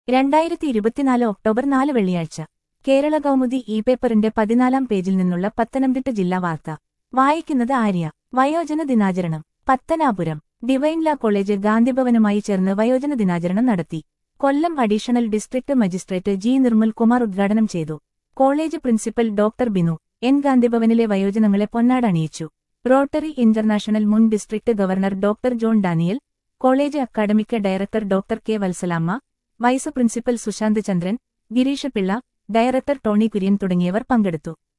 രണ്ടായിരത്തി ഇരുപത്തിനാല് ഒക്ടോബർ നാല് വെള്ളിയാഴ്ച കേരള കൗമുദി ഇ പേപ്പറിന്റെ പതിനാലാം പേജിൽ നിന്നുള്ള പത്തനംതിട്ട ജില്ലാ വാർത്ത വായിക്കുന്നത് ആര്യ വയോജന ദിനാചരണം പത്തനാപുരം ഡിവൈൻ ലാ കോളേജ് ഗാന്ധിഭവനുമായി ചേർന്ന് വയോജന ദിനാചരണം നടത്തി Kollam additional district magistrate G Nirmal Kumar ഉദ്ഘാടനം ചെയ്തു college principal doctor Binu N ഗാന്ധിഭവനിലെ വയോജനങ്ങളെ പൊന്നാട അണിയിച്ചു റോട്ടറി ഇന്റർനാഷണൽ മുൻ district governor doctor John Daniel college academic director doctor K Vatsalamma vice principal Sushanth Chandran Gireesh Pillai director Tony Kurian തുടങ്ങിയവർ പങ്കെടുത്തു